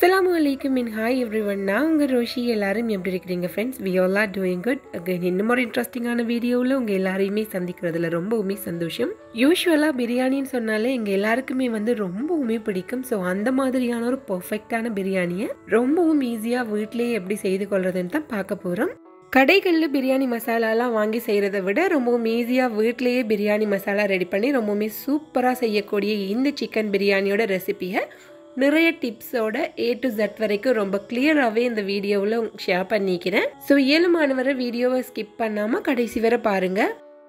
அஸ்ஸலாமு அலைக்கும் மின் ஹாய் எவ்ரி ஒன் நான் உங்கள் ரோஷி எல்லாரும் எப்படி இருக்கிறீங்க friends we all are doing good again இன்னும் ஒரு இன்ட்ரெஸ்டிங்கான வீடியோவில் உங்கள் எல்லாரையுமே சந்திக்கிறதுல ரொம்பவுமே சந்தோஷம் யூஸ்வலாக பிரியாணின்னு சொன்னாலே எங்கள் எல்லாருக்குமே வந்து ரொம்பவுமே பிடிக்கும் ஸோ அந்த மாதிரியான ஒரு பர்ஃபெக்டான பிரியாணியை ரொம்பவும் ஈஸியாக வீட்டிலேயே எப்படி செய்து கொள்றதுன்னு தான் பார்க்க போகிறோம் கடைகளில் பிரியாணி மசாலாலாம் வாங்கி செய்கிறத விட ரொம்பவும் ஈஸியாக வீட்டிலேயே பிரியாணி மசாலா ரெடி பண்ணி ரொம்பவுமே சூப்பராக செய்யக்கூடிய இந்த சிக்கன் பிரியாணியோட ரெசிபியை நிறைய டிப்ஸோட ஏ டு ஜெட் வரைக்கும் ரொம்ப கிளியராகவே இந்த வீடியோவில் ஷேர் பண்ணிக்கிறேன் ஸோ இயலுமானவரை வீடியோவை ஸ்கிப் பண்ணாமல் கடைசி வரை பாருங்கள்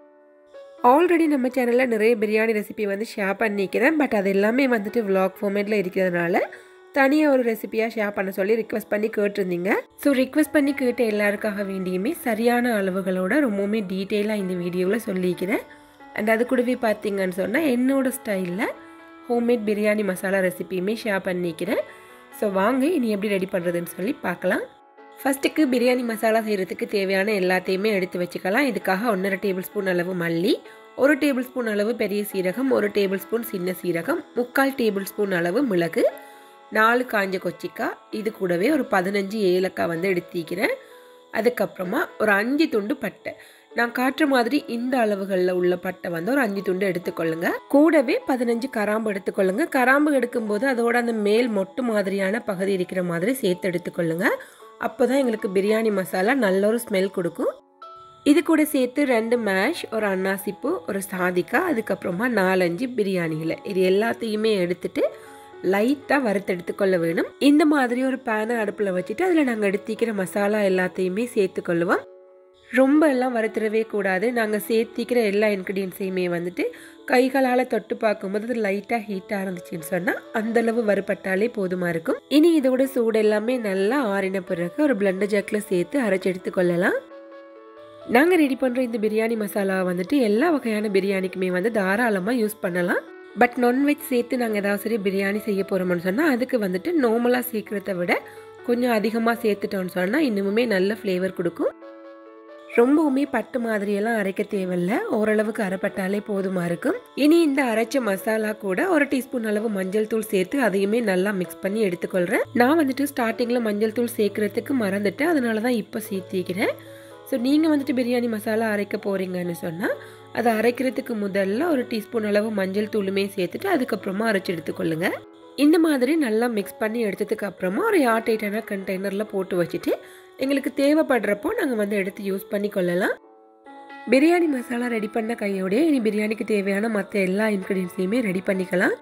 ஆல்ரெடி நம்ம சேனலில் நிறைய பிரியாணி ரெசிபி வந்து ஷேர் பண்ணிக்கிறேன் பட் அது எல்லாமே வந்துட்டு vlog ஃபார்மேட்டில் இருக்கிறதுனால தனியாக ஒரு ரெசிபியாக ஷேர் பண்ண சொல்லி ரிக்வெஸ்ட் பண்ணி கேட்டிருந்தீங்க ஸோ ரிக்வெஸ்ட் பண்ணி கேட்ட எல்லாருக்காக வேண்டியுமே சரியான அளவுகளோட ரொம்பவுமே டீட்டெயிலாக இந்த வீடியோவில் சொல்லிக்கிறேன் அண்ட் அது கூடவே பார்த்தீங்கன்னு சொன்னால் என்னோட ஸ்டைலில் ஹோம்மேட் பிரியாணி மசாலா ரெசிபியுமே ஷேர் பண்ணிக்கிறேன் ஸோ வாங்க இனி எப்படி ரெடி பண்ணுறதுன்னு சொல்லி பார்க்கலாம் ஃபஸ்ட்டுக்கு பிரியாணி மசாலா செய்கிறதுக்கு தேவையான எல்லாத்தையுமே எடுத்து வச்சுக்கலாம் இதுக்காக ஒன்றரை டேபிள் ஸ்பூன் அளவு மல்லி ஒரு டேபிள் ஸ்பூன் அளவு பெரிய சீரகம் ஒரு டேபிள் ஸ்பூன் சின்ன சீரகம் முக்கால் டேபிள் ஸ்பூன் அளவு மிளகு நாலு காஞ்ச கொச்சிக்காய் இது கூடவே ஒரு பதினஞ்சு ஏலக்காய் வந்து எடுத்திக்கிறேன் அதுக்கப்புறமா ஒரு அஞ்சு துண்டு பட்டை நான் காட்டுற மாதிரி இந்த அளவுகளில் உள்ள பட்டை வந்து ஒரு அஞ்சு துண்டு எடுத்துக்கொள்ளுங்க கூடவே பதினஞ்சு கராம்பு எடுத்துக்கொள்ளுங்க கராம்பு எடுக்கும்போது அதோட அந்த மேல் மொட்டு மாதிரியான பகுதி இருக்கிற மாதிரி சேர்த்து எடுத்துக்கொள்ளுங்க அப்போ தான் எங்களுக்கு பிரியாணி மசாலா நல்ல ஒரு ஸ்மெல் கொடுக்கும் இது கூட சேர்த்து ரெண்டு மேஷ் ஒரு அன்னாசிப்பூ ஒரு சாதிக்கா அதுக்கப்புறமா நாலஞ்சு பிரியாணியில் இது எல்லாத்தையுமே எடுத்துட்டு லைட்டாக வறுத்தெடுத்து கொள்ள வேணும் இந்த மாதிரி ஒரு பேனை அடுப்பில் வச்சுட்டு அதில் நாங்கள் எடுத்திக்கிற மசாலா எல்லாத்தையுமே சேர்த்துக்கொள்ளுவோம் ரொம்ப எல்லாம் வறுத்துடவே கூடாது நாங்கள் சேர்த்திக்கிற எல்லா இன்க்ரீடியன்ஸையுமே வந்துட்டு கைகளால் தொட்டு பார்க்கும்போது அது லைட்டாக ஹீட்டாக இருந்துச்சுன்னு சொன்னால் அந்தளவு வறுப்பட்டாலே போதுமாக இருக்கும் இனி இதோட சூடு எல்லாமே நல்லா ஆறின பிறகு ஒரு பிளண்டர் ஜாக்கில் சேர்த்து அரைச்சி எடுத்துக்கொள்ளலாம் நாங்கள் ரெடி பண்ணுற இந்த பிரியாணி மசாலா வந்துட்டு எல்லா வகையான பிரியாணிக்குமே வந்து தாராளமாக யூஸ் பண்ணலாம் பட் நான்வெஜ் சேர்த்து நாங்கள் ஏதாவது சரி பிரியாணி செய்ய போகிறோம்னு சொன்னால் அதுக்கு வந்துட்டு நார்மலாக சேர்க்குறத விட கொஞ்சம் அதிகமாக சேர்த்துட்டோம்னு சொன்னால் இன்னுமுமே நல்ல ஃப்ளேவர் கொடுக்கும் ரொம்பவுமே பட்டு மாதிரியெல்லாம் அரைக்க தேவையில்ல ஓரளவுக்கு அரைப்பட்டாலே போதுமா இருக்கும் இனி இந்த அரைச்ச மசாலா கூட ஒரு டீஸ்பூன் அளவு மஞ்சள் தூள் சேர்த்து அதையுமே நல்லா மிக்ஸ் பண்ணி எடுத்துக்கொள்கிறேன் நான் வந்துட்டு ஸ்டார்டிங்கில் மஞ்சள் தூள் சேர்க்கறதுக்கு மறந்துட்டேன் அதனால தான் இப்போ சேர்த்திக்கிறேன் ஸோ நீங்கள் வந்துட்டு பிரியாணி மசாலா அரைக்க போகிறீங்கன்னு சொன்னால் அதை அரைக்கிறதுக்கு முதல்ல ஒரு டீஸ்பூன் அளவு மஞ்சள் தூளுமே சேர்த்துட்டு அதுக்கப்புறமா அரைச்சி எடுத்துக்கொள்ளுங்க இந்த மாதிரி நல்லா மிக்ஸ் பண்ணி எடுத்ததுக்கு அப்புறமா ஒரு ஏர்டைட்டான கண்டெய்னரில் போட்டு வச்சுட்டு எங்களுக்கு தேவைப்படுறப்போ நாங்கள் வந்து எடுத்து யூஸ் பண்ணி கொள்ளலாம் பிரியாணி மசாலா ரெடி பண்ண கையோடய இனி பிரியாணிக்கு தேவையான மற்ற எல்லா இன்க்ரீடியன்ஸையுமே ரெடி பண்ணிக்கலாம்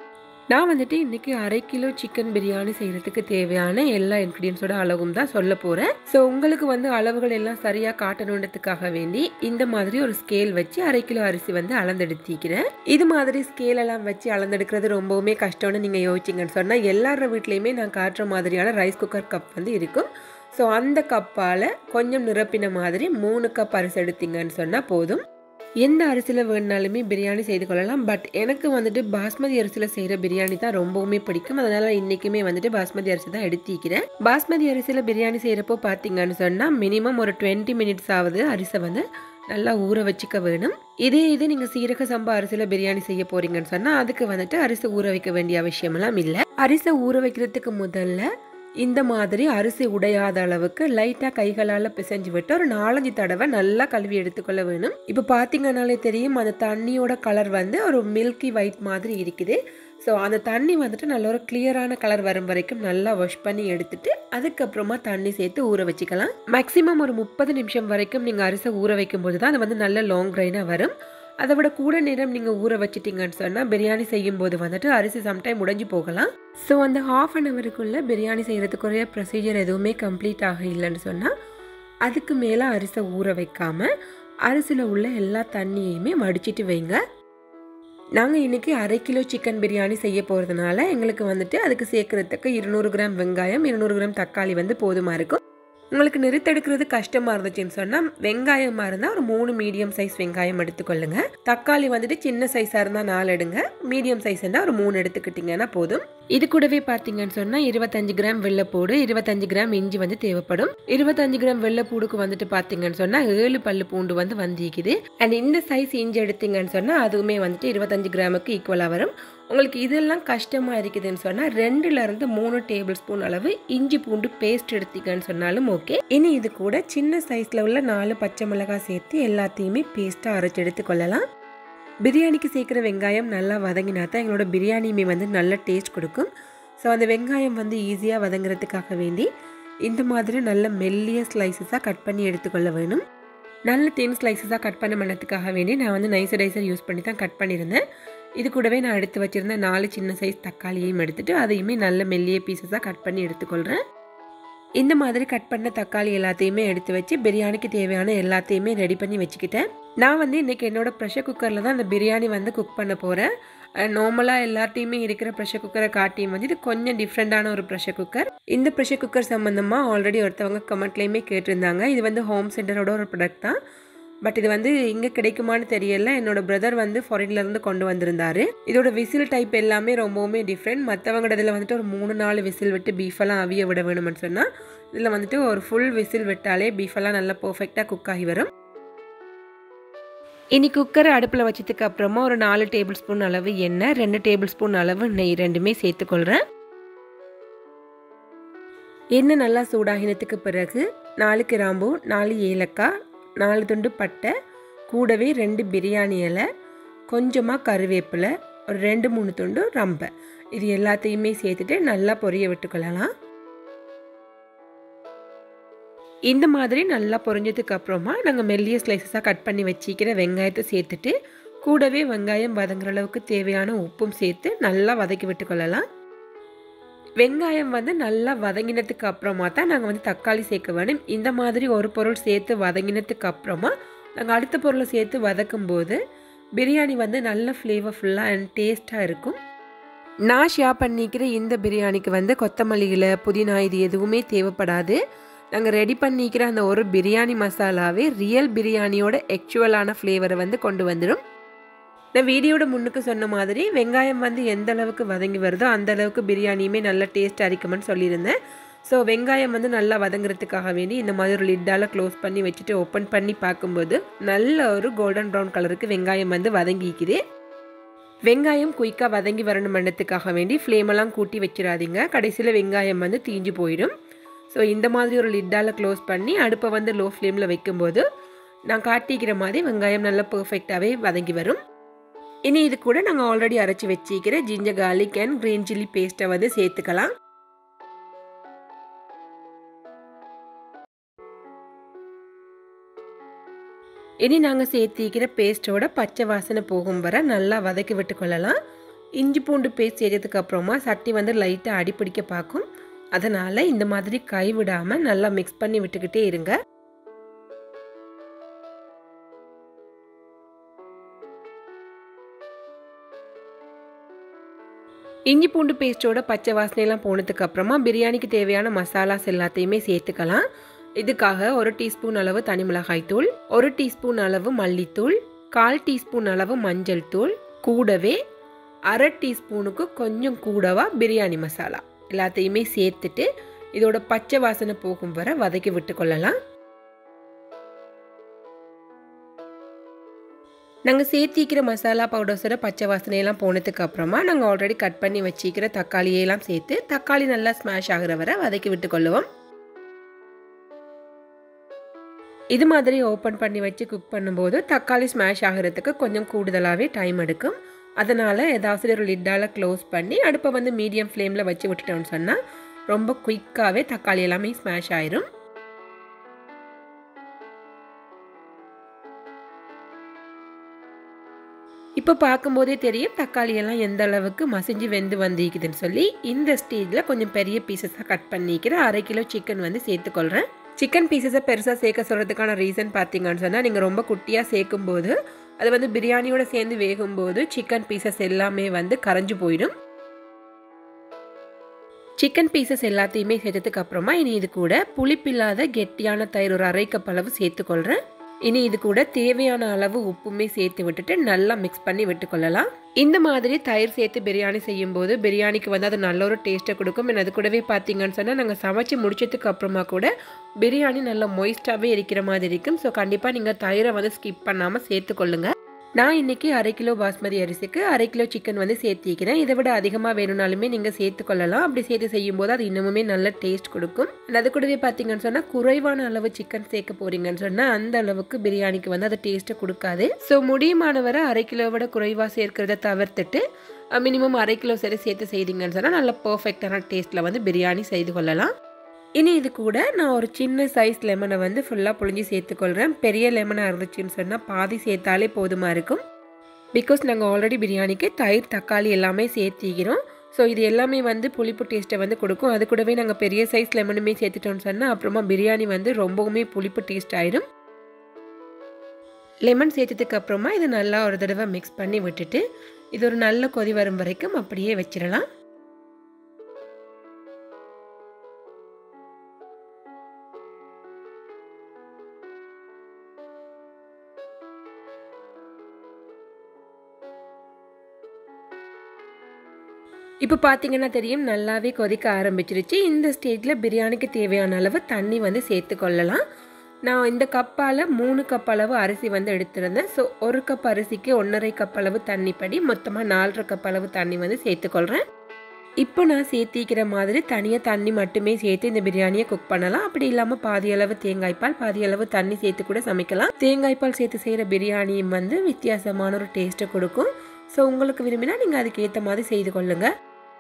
நான் வந்துட்டு இன்றைக்கி அரை கிலோ சிக்கன் பிரியாணி செய்கிறதுக்கு தேவையான எல்லா இன்க்ரீடியன்ஸோட அளவும் தான் சொல்ல போகிறேன் ஸோ உங்களுக்கு வந்து அளவுகள் எல்லாம் சரியாக காட்டணுன்றதுக்காக வேண்டி இந்த மாதிரி ஒரு ஸ்கேல் வச்சு அரை கிலோ அரிசி வந்து அளந்தெடுத்திக்கிறேன் இது மாதிரி ஸ்கேல் எல்லாம் வச்சு அளந்தெடுக்கிறது ரொம்பவுமே கஷ்டம்னு நீங்கள் யோசிச்சிங்கன்னு சொன்னால் எல்லார வீட்லேயுமே நான் காட்டுற மாதிரியான ரைஸ் குக்கர் கப் வந்து இருக்கும் ஸோ அந்த கப்பால் கொஞ்சம் நிரப்பின மாதிரி மூணு கப் அரிசி எடுத்தீங்கன்னு சொன்னால் போதும் எந்த அரிசியில் வேணுனாலுமே பிரியாணி செய்து கொள்ளலாம் பட் எனக்கு வந்துட்டு பாஸ்மதி அரிசியில் செய்கிற பிரியாணி தான் ரொம்பவுமே பிடிக்கும் அதனால் இன்றைக்குமே வந்துட்டு பாஸ்மதி அரிசி தான் எடுத்திக்கிறேன் பாஸ்மதி அரிசியில் பிரியாணி செய்கிறப்போ பார்த்தீங்கன்னு சொன்னால் மினிமம் ஒரு டுவெண்ட்டி மினிட்ஸ் ஆகுது அரிசை வந்து நல்லா ஊற வச்சுக்க வேணும் இதே இது நீங்கள் சீரக சம்பா அரிசியில் பிரியாணி செய்ய போகிறீங்கன்னு சொன்னால் அதுக்கு வந்துட்டு அரிசி ஊற வைக்க வேண்டிய அவசியமெல்லாம் இல்லை அரிசை ஊற வைக்கிறதுக்கு முதல்ல இந்த மாதிரி அரிசி உடையாத அளவுக்கு லைட்டாக கைகளால் பிசைஞ்சு விட்டு ஒரு நாலஞ்சு தடவை நல்லா கழுவி எடுத்துக்கொள்ள வேணும் இப்போ பார்த்தீங்கன்னாலே தெரியும் அந்த தண்ணியோட கலர் வந்து ஒரு மில்கி ஒயிட் மாதிரி இருக்குது ஸோ அந்த தண்ணி வந்துட்டு நல்ல ஒரு கிளியரான கலர் வரும் வரைக்கும் நல்லா வாஷ் பண்ணி எடுத்துட்டு அதுக்கப்புறமா தண்ணி சேர்த்து ஊற வச்சுக்கலாம் மேக்ஸிமம் ஒரு முப்பது நிமிஷம் வரைக்கும் நீங்கள் அரிசை ஊற வைக்கும் போது தான் அது வந்து நல்ல லாங் க்ரைனாக வரும் அதை விட கூட நேரம் நீங்கள் ஊற வச்சிட்டிங்கன்னு சொன்னால் பிரியாணி செய்யும்போது வந்துட்டு அரிசி சம்டைம் உடைஞ்சு போகலாம் ஸோ அந்த ஹாஃப் அன் ஹவருக்குள்ளே பிரியாணி செய்கிறதுக்குரிய ப்ரொசீஜர் எதுவுமே கம்ப்ளீட் ஆக இல்லைன்னு சொன்னால் அதுக்கு மேலே அரிசை ஊற வைக்காமல் அரிசியில் உள்ள எல்லா தண்ணியையுமே வடிச்சிட்டு வைங்க நாங்கள் இன்றைக்கி அரை கிலோ சிக்கன் பிரியாணி செய்ய போகிறதுனால எங்களுக்கு வந்துட்டு அதுக்கு சேர்க்குறதுக்கு இருநூறு கிராம் வெங்காயம் இருநூறு கிராம் தக்காளி வந்து போதுமாக இருக்கும் உங்களுக்கு நிறுத்தெடுக்கிறது கஷ்டமாக இருந்துச்சுன்னு சொன்னால் வெங்காயமாக இருந்தால் ஒரு மூணு மீடியம் சைஸ் வெங்காயம் எடுத்துக்கொள்ளுங்க தக்காளி வந்துட்டு சின்ன சைஸாக இருந்தால் நாலு எடுங்க மீடியம் சைஸ் இருந்தால் ஒரு மூணு எடுத்துக்கிட்டிங்கன்னா போதும் இது கூடவே பார்த்தீங்கன்னு சொன்னால் இருபத்தஞ்சு கிராம் வெள்ளைப்பூடு இருபத்தஞ்சு கிராம் இஞ்சி வந்து தேவைப்படும் இருபத்தஞ்சு கிராம் வெள்ளைப்பூடுக்கு வந்துட்டு பார்த்தீங்கன்னு சொன்னால் ஏழு பல்லு பூண்டு வந்து வந்திக்குது அண்ட் இந்த சைஸ் இஞ்சி எடுத்தீங்கன்னு சொன்னால் அதுவுமே வந்துட்டு இருபத்தஞ்சு கிராமுக்கு ஈக்குவலாக வரும் உங்களுக்கு இதெல்லாம் கஷ்டமாக இருக்குதுன்னு சொன்னால் ரெண்டுலேருந்து மூணு டேபிள் ஸ்பூன் அளவு இஞ்சி பூண்டு பேஸ்ட் எடுத்தீங்கன்னு சொன்னாலும் ஓகே இனி இது கூட சின்ன சைஸில் உள்ள நாலு பச்சை மிளகாய் சேர்த்து எல்லாத்தையுமே பேஸ்ட்டாக அரைச்சி எடுத்துக்கொள்ளலாம் பிரியாணிக்கு சேர்க்குற வெங்காயம் நல்லா வதங்கினா தான் எங்களோட பிரியாணியுமே வந்து நல்ல டேஸ்ட் கொடுக்கும் ஸோ அந்த வெங்காயம் வந்து ஈஸியாக வதங்குறதுக்காக வேண்டி இந்த மாதிரி நல்ல மெல்லிய ஸ்லைசஸாக கட் பண்ணி எடுத்துக்கொள்ள வேணும் நல்ல தின் ஸ்லைசஸாக கட் பண்ண பண்ணதுக்காக வேண்டி நான் வந்து நைசரைசர் யூஸ் பண்ணி தான் கட் பண்ணியிருந்தேன் இது கூடவே நான் எடுத்து வச்சுருந்த நாலு சின்ன சைஸ் தக்காளியையும் எடுத்துகிட்டு அதையுமே நல்ல மெல்லிய பீசஸாக கட் பண்ணி எடுத்துக்கொள்கிறேன் இந்த மாதிரி கட் பண்ண தக்காளி எல்லாத்தையுமே எடுத்து வச்சு பிரியாணிக்கு தேவையான எல்லாத்தையுமே ரெடி பண்ணி வச்சுக்கிட்டேன் நான் வந்து இன்றைக்கி என்னோடய ப்ரெஷர் குக்கரில் தான் அந்த பிரியாணி வந்து குக் பண்ண போகிறேன் நார்மலாக எல்லாத்தையுமே இருக்கிற ப்ரெஷர் குக்கரை காட்டியும் வந்து இது கொஞ்சம் டிஃப்ரெண்ட்டான ஒரு ப்ரெஷர் குக்கர் இந்த ப்ரெஷர் குக்கர் சம்மந்தமாக ஆல்ரெடி ஒருத்தவங்க கமெண்ட்லேயுமே கேட்டிருந்தாங்க இது வந்து ஹோம் சென்டரோட ஒரு ப்ராடக்ட் தான் பட் இது வந்து இங்கே கிடைக்குமான்னு தெரியல என்னோட பிரதர் வந்து ஃபாரின்லேருந்து கொண்டு வந்திருந்தாரு இதோட விசில் டைப் எல்லாமே ரொம்பவுமே டிஃப்ரெண்ட் மற்றவங்க இதில் வந்துட்டு ஒரு மூணு நாலு விசில் விட்டு பீஃபெல்லாம் அவிய விட வேணும்னு சொன்னால் இதில் வந்துட்டு ஒரு ஃபுல் விசில் விட்டாலே பீஃபெல்லாம் நல்லா பர்ஃபெக்டாக குக் ஆகி வரும் இனி குக்கரை அடுப்பில் வச்சதுக்கு அப்புறமா ஒரு நாலு டேபிள் ஸ்பூன் அளவு எண்ணெய் ரெண்டு டேபிள் ஸ்பூன் அளவு நெய் ரெண்டுமே சேர்த்துக்கொள்கிறேன் எண்ணெய் நல்லா சூடாகினதுக்கு பிறகு நாலு கிராம்பு நாலு ஏலக்காய் நாலு துண்டு பட்டை கூடவே ரெண்டு பிரியாணி இலை கொஞ்சமாக கருவேப்பிலை ஒரு ரெண்டு மூணு துண்டு ரம்பை இது எல்லாத்தையுமே சேர்த்துட்டு நல்லா பொரிய விட்டுக்கொள்ளலாம் இந்த மாதிரி நல்லா பொரிஞ்சதுக்கு அப்புறமா நாங்கள் மெல்லிய ஸ்லைசஸாக கட் பண்ணி வச்சிக்கிற வெங்காயத்தை சேர்த்துட்டு கூடவே வெங்காயம் வதங்குற அளவுக்கு தேவையான உப்பும் சேர்த்து நல்லா வதக்கி விட்டுக்கொள்ளலாம் வெங்காயம் வந்து நல்லா வதங்கினதுக்கு அப்புறமா தான் நாங்கள் வந்து தக்காளி சேர்க்க வேணும் இந்த மாதிரி ஒரு பொருள் சேர்த்து வதங்கினதுக்கு அப்புறமா நாங்கள் அடுத்த பொருளை சேர்த்து வதக்கும் போது பிரியாணி வந்து நல்ல ஃப்ளேவர்ஃபுல்லாக அண்ட் டேஸ்ட்டாக இருக்கும் நான் ஷேர் பண்ணிக்கிற இந்த பிரியாணிக்கு வந்து கொத்தமல்லி இலை புதினா இது எதுவுமே தேவைப்படாது நாங்கள் ரெடி பண்ணிக்கிற அந்த ஒரு பிரியாணி மசாலாவே ரியல் பிரியாணியோட ஆக்சுவலான ஃப்ளேவரை வந்து கொண்டு வந்துடும் நான் வீடியோட முன்னுக்கு சொன்ன மாதிரி வெங்காயம் வந்து எந்த அளவுக்கு வதங்கி வருதோ அந்த அளவுக்கு பிரியாணியுமே நல்ல டேஸ்ட் அரிக்கும்னு சொல்லியிருந்தேன் ஸோ வெங்காயம் வந்து நல்லா வதங்குறதுக்காக வேண்டி இந்த மாதிரி ஒரு லிட்டால் க்ளோஸ் பண்ணி வச்சுட்டு ஓப்பன் பண்ணி பார்க்கும்போது நல்ல ஒரு கோல்டன் ப்ரௌன் கலருக்கு வெங்காயம் வந்து வதங்கிக்குது வெங்காயம் குயிக்காக வதங்கி வரணும் பண்ணத்துக்காக வேண்டி ஃப்ளேமெல்லாம் கூட்டி வச்சிடாதீங்க கடைசியில் வெங்காயம் வந்து தீஞ்சு போயிடும் ஸோ இந்த மாதிரி ஒரு லிட்டால் க்ளோஸ் பண்ணி அடுப்பை வந்து லோ ஃப்ளேமில் வைக்கும்போது நான் காட்டிக்கிற மாதிரி வெங்காயம் நல்லா பர்ஃபெக்டாகவே வதங்கி வரும் இனி இது கூட நாங்கள் ஆல்ரெடி அரைச்சி வச்சிக்கிற ginger garlic and green chilli பேஸ்ட்டை வந்து சேர்த்துக்கலாம் இனி நாங்கள் சேர்த்திக்கிற பேஸ்ட்டோட பச்சை வாசனை போகும் வர நல்லா வதக்கி விட்டு கொள்ளலாம் இஞ்சி பூண்டு பேஸ்ட் சேர்த்ததுக்கு அப்புறமா சட்டி வந்து லைட்டாக அடிப்பிடிக்க பார்க்கும் அதனால் இந்த மாதிரி கை விடாமல் நல்லா மிக்ஸ் பண்ணி விட்டுக்கிட்டே இருங்க இஞ்சி பூண்டு பேஸ்ட்டோட பச்சை வாசனையெல்லாம் போனதுக்கு அப்புறமா பிரியாணிக்கு தேவையான மசாலாஸ் எல்லாத்தையுமே சேர்த்துக்கலாம் இதுக்காக ஒரு டீஸ்பூன் அளவு தனி மிளகாய் தூள் ஒரு டீஸ்பூன் அளவு மல்லித்தூள் கால் டீஸ்பூன் அளவு மஞ்சள் தூள் கூடவே அரை டீஸ்பூனுக்கு கொஞ்சம் கூடவா பிரியாணி மசாலா எல்லாத்தையுமே சேர்த்துட்டு இதோட பச்சை வாசனை போகும் வர வதக்கி விட்டு கொள்ளலாம் நாங்கள் சேர்த்திக்கிற மசாலா பவுடர்ஸோட பச்சை வாசனையெல்லாம் போனதுக்கு அப்புறமா நாங்கள் ஆல்ரெடி கட் பண்ணி வச்சிக்கிற தக்காளியெல்லாம் சேர்த்து தக்காளி நல்லா ஸ்மாஷ் ஆகிற வரை வதக்கி விட்டு கொள்ளுவோம் இது மாதிரி ஓப்பன் பண்ணி வச்சு குக் பண்ணும்போது தக்காளி ஸ்மாஷ் ஆகிறதுக்கு கொஞ்சம் கூடுதலாகவே டைம் எடுக்கும் அதனால் ஏதாவது ஒரு லிட்டால் க்ளோஸ் பண்ணி அடுப்பை வந்து மீடியம் ஃப்ளேமில் வச்சு விட்டுட்டோம்னு சொன்னால் ரொம்ப குயிக்காகவே தக்காளி எல்லாமே ஸ்மாஷ் ஆயிரும் இப்போ பார்க்கும்போதே தெரியும் தக்காளி எல்லாம் எந்த அளவுக்கு மசிஞ்சு வெந்து வந்திக்குதுன்னு சொல்லி இந்த ஸ்டேஜில் கொஞ்சம் பெரிய பீசஸாக கட் பண்ணிக்கிற அரை கிலோ சிக்கன் வந்து சேர்த்துக்கொள்கிறேன் சிக்கன் பீசஸை பெருசாக சேர்க்க சொல்கிறதுக்கான ரீசன் பார்த்தீங்கன்னு சொன்னால் நீங்கள் ரொம்ப குட்டியாக சேர்க்கும்போது அது வந்து பிரியாணியோட சேர்ந்து வேகும்போது சிக்கன் பீசஸ் எல்லாமே வந்து கரைஞ்சு போயிடும் சிக்கன் பீசஸ் எல்லாத்தையுமே சேர்த்ததுக்கு அப்புறமா இனி இது கூட புளிப்பில்லாத கெட்டியான தயிர் ஒரு அரை கப் அளவு சேர்த்துக்கொள்கிறேன் இனி இது கூட தேவையான அளவு உப்புமே சேர்த்து விட்டுட்டு நல்லா மிக்ஸ் பண்ணி விட்டுக்கொள்ளலாம் இந்த மாதிரி தயிர் சேர்த்து பிரியாணி செய்யும்போது பிரியாணிக்கு வந்து அது நல்ல ஒரு டேஸ்ட்டை கொடுக்கும் அது கூடவே பார்த்தீங்கன்னு சொன்னால் நாங்கள் சமைச்சு முடிச்சதுக்கு அப்புறமா கூட பிரியாணி நல்லா மொய்ஸ்டாகவே இருக்கிற மாதிரி இருக்கும் ஸோ கண்டிப்பாக நீங்கள் தயிரை வந்து ஸ்கிப் பண்ணாமல் சேர்த்துக்கொள்ளுங்க நான் இன்றைக்கி அரை கிலோ பாஸ்மதி அரிசிக்கு அரை கிலோ சிக்கன் வந்து சேர்த்திக்கிறேன் இதை விட அதிகமாக வேணும்னாலுமே நீங்கள் சேர்த்துக்கொள்ளலாம் அப்படி சேர்த்து செய்யும்போது அது இன்னமுமே நல்ல டேஸ்ட் கொடுக்கும் அது கூடவே பார்த்தீங்கன்னு சொன்னால் குறைவான அளவு சிக்கன் சேர்க்க போகிறீங்கன்னு சொன்னால் அந்த அளவுக்கு பிரியாணிக்கு வந்து அது டேஸ்ட்டை கொடுக்காது ஸோ முடியுமானவரை அரை கிலோ விட குறைவாக சேர்க்கிறத தவிர்த்துட்டு மினிமம் அரை கிலோ சரி சேர்த்து செய்தீங்கன்னு சொன்னால் நல்ல பர்ஃபெக்டான டேஸ்ட்டில் வந்து பிரியாணி செய்து கொள்ளலாம் இனி இது கூட நான் ஒரு சின்ன சைஸ் லெமனை வந்து ஃபுல்லாக புழிஞ்சு சேர்த்துக்கொள்கிறேன் பெரிய லெமனாக இருந்துச்சுன்னு சொன்னால் பாதி சேர்த்தாலே போதுமாக இருக்கும் பிகாஸ் நாங்கள் ஆல்ரெடி பிரியாணிக்கு தயிர் தக்காளி எல்லாமே சேர்த்திக்கிறோம் ஸோ இது எல்லாமே வந்து புளிப்பு டேஸ்ட்டை வந்து கொடுக்கும் அது கூடவே நாங்கள் பெரிய சைஸ் லெமனுமே சேர்த்துட்டோம்னு சொன்னால் அப்புறமா பிரியாணி வந்து ரொம்பவுமே புளிப்பு டேஸ்ட் ஆகிடும் லெமன் சேர்த்ததுக்கு அப்புறமா இது நல்லா ஒரு தடவை மிக்ஸ் பண்ணி விட்டுட்டு இது ஒரு நல்ல கொதி வரும் வரைக்கும் அப்படியே வச்சிடலாம் இப்போ பார்த்தீங்கன்னா தெரியும் நல்லாவே கொதிக்க ஆரம்பிச்சிருச்சு இந்த ஸ்டேஜில் பிரியாணிக்கு தேவையான அளவு தண்ணி வந்து சேர்த்து கொள்ளலாம் நான் இந்த கப்பால் மூணு கப் அளவு அரிசி வந்து எடுத்திருந்தேன் ஸோ ஒரு கப் அரிசிக்கு ஒன்றரை கப் அளவு தண்ணி படி மொத்தமாக நாலரை கப் அளவு தண்ணி வந்து சேர்த்துக்கொள்கிறேன் இப்போ நான் சேர்த்திக்கிற மாதிரி தனியாக தண்ணி மட்டுமே சேர்த்து இந்த பிரியாணியை குக் பண்ணலாம் அப்படி இல்லாமல் பாதி அளவு தேங்காய் பால் பாதி அளவு தண்ணி சேர்த்து கூட சமைக்கலாம் தேங்காய் பால் சேர்த்து செய்கிற பிரியாணியும் வந்து வித்தியாசமான ஒரு டேஸ்ட்டை கொடுக்கும் ஸோ உங்களுக்கு விரும்பினா நீங்கள் அதுக்கு ஏற்ற மாதிரி செய்து கொள்ளுங்கள்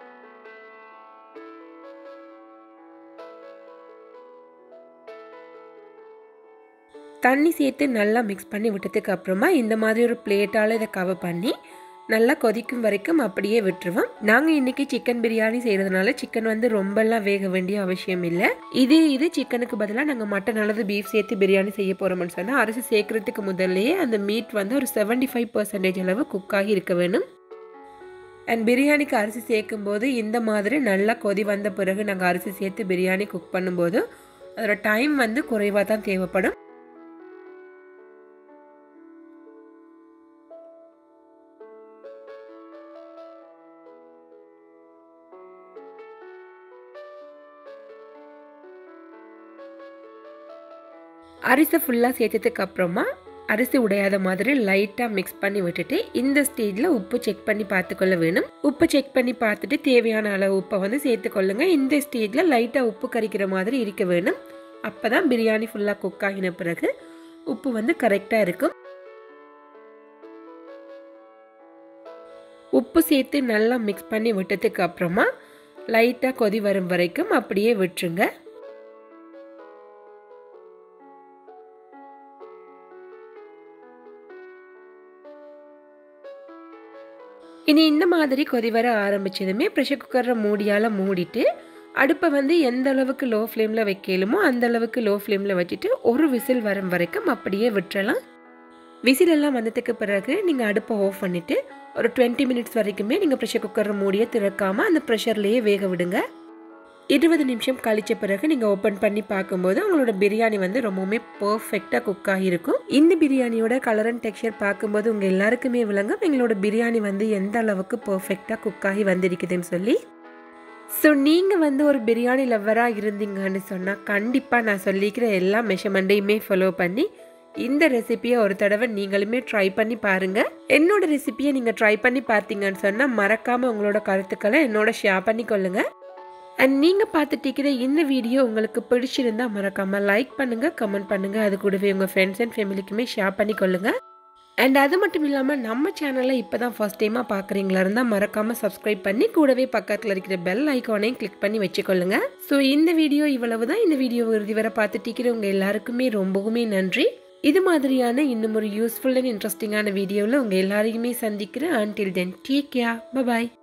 தண்ணி சேர்த்து நல்லா மிக்ஸ் பண்ணி விட்டதுக்கு அப்புறமா இந்த மாதிரி ஒரு பிளேட்டால் இதை கவர் பண்ணி நல்லா கொதிக்கும் வரைக்கும் அப்படியே விட்டுருவோம் நாங்கள் இன்றைக்கி சிக்கன் பிரியாணி செய்கிறதுனால சிக்கன் வந்து ரொம்பலாம் வேக வேண்டிய அவசியம் இல்லை இதே இது சிக்கனுக்கு பதிலாக நாங்கள் மட்டன் அல்லது பீஃப் சேர்த்து பிரியாணி செய்ய போகிறோம்னு சொன்னால் அரிசி சேர்க்கறதுக்கு முதல்லையே அந்த மீட் வந்து ஒரு செவன்டி ஃபைவ் பர்சன்டேஜ் அளவு குக்காகி இருக்க வேணும் அண்ட் பிரியாணிக்கு அரிசி சேர்க்கும் போது இந்த மாதிரி நல்லா கொதி வந்த பிறகு நாங்கள் அரிசி சேர்த்து பிரியாணி குக் பண்ணும்போது அதோட டைம் வந்து குறைவாக தான் தேவைப்படும் அரிசி ஃபுல்லாக சேர்த்ததுக்கு அப்புறமா அரிசி உடையாத மாதிரி லைட்டாக மிக்ஸ் பண்ணி விட்டுட்டு இந்த ஸ்டேஜில் உப்பு செக் பண்ணி பார்த்துக்கொள்ள வேணும் உப்பு செக் பண்ணி பார்த்துட்டு தேவையான அளவு உப்பை வந்து சேர்த்துக்கொள்ளுங்க இந்த ஸ்டேஜில் லைட்டாக உப்பு கறிக்கிற மாதிரி இருக்க வேணும் அப்போ தான் பிரியாணி ஃபுல்லாக குக் ஆகின பிறகு உப்பு வந்து கரெக்டாக இருக்கும் உப்பு சேர்த்து நல்லா மிக்ஸ் பண்ணி விட்டதுக்கு அப்புறமா லைட்டாக கொதி வரும் வரைக்கும் அப்படியே விட்டுருங்க இனி இந்த மாதிரி கொதி வர ஆரம்பிச்சதுமே ப்ரெஷர் குக்கரை மூடியால் மூடிட்டு அடுப்பை வந்து எந்த அளவுக்கு லோ ஃப்ளேமில் வைக்கலுமோ அந்த அளவுக்கு லோ ஃப்ளேமில் வச்சுட்டு ஒரு விசில் வரும் வரைக்கும் அப்படியே விட்டுறலாம் விசில் எல்லாம் வந்ததுக்கு பிறகு நீங்கள் அடுப்பை ஆஃப் பண்ணிவிட்டு ஒரு டுவெண்ட்டி மினிட்ஸ் வரைக்குமே நீங்கள் ப்ரெஷர் குக்கரை மூடியை திறக்காமல் அந்த ப்ரெஷர்லேயே வேக விடுங்க இருபது நிமிஷம் கழிச்ச பிறகு நீங்கள் ஓப்பன் பண்ணி பார்க்கும்போது உங்களோட பிரியாணி வந்து ரொம்பவுமே பர்ஃபெக்டாக குக் ஆகியிருக்கும் இந்த பிரியாணியோட கலர் அண்ட் டெக்ஸ்சர் பார்க்கும்போது உங்கள் எல்லாருக்குமே விளங்கும் எங்களோட பிரியாணி வந்து எந்த அளவுக்கு பர்ஃபெக்டாக குக் ஆகி வந்திருக்குதுன்னு சொல்லி ஸோ நீங்கள் வந்து ஒரு பிரியாணி லவ்வராக இருந்தீங்கன்னு சொன்னால் கண்டிப்பாக நான் சொல்லிக்கிற எல்லா மெஷர்மெண்ட்டையுமே ஃபாலோ பண்ணி இந்த ரெசிபியை ஒரு தடவை நீங்களுமே ட்ரை பண்ணி பாருங்கள் என்னோட ரெசிபியை நீங்கள் ட்ரை பண்ணி பார்த்தீங்கன்னு சொன்னால் மறக்காமல் உங்களோட கருத்துக்களை என்னோட ஷேர் பண்ணி கொள்ளுங்கள் அண்ட் நீங்கள் பார்த்துட்டிருக்கிற இந்த வீடியோ உங்களுக்கு பிடிச்சிருந்தா மறக்காமல் லைக் பண்ணுங்கள் கமெண்ட் பண்ணுங்கள் அது கூடவே உங்கள் ஃப்ரெண்ட்ஸ் அண்ட் ஃபேமிலிக்குமே ஷேர் பண்ணி கொள்ளுங்கள் அண்ட் அது மட்டும் இல்லாமல் நம்ம சேனலை இப்போ தான் ஃபஸ்ட் டைமாக பார்க்குறீங்களா இருந்தால் மறக்காமல் சப்ஸ்கிரைப் பண்ணி கூடவே பக்கத்தில் இருக்கிற பெல் ஐக்கானையும் கிளிக் பண்ணி வச்சுக்கொள்ளுங்க ஸோ இந்த வீடியோ இவ்வளவு தான் இந்த வீடியோ இறுதி வரை பார்த்துட்டிருக்கிற உங்கள் எல்லாருக்குமே ரொம்பவுமே நன்றி இது மாதிரியான இன்னும் ஒரு யூஸ்ஃபுல் அண்ட் இன்ட்ரெஸ்டிங்கான வீடியோவில் உங்கள் எல்லாரையுமே சந்திக்கிறேன் until then take care bye bye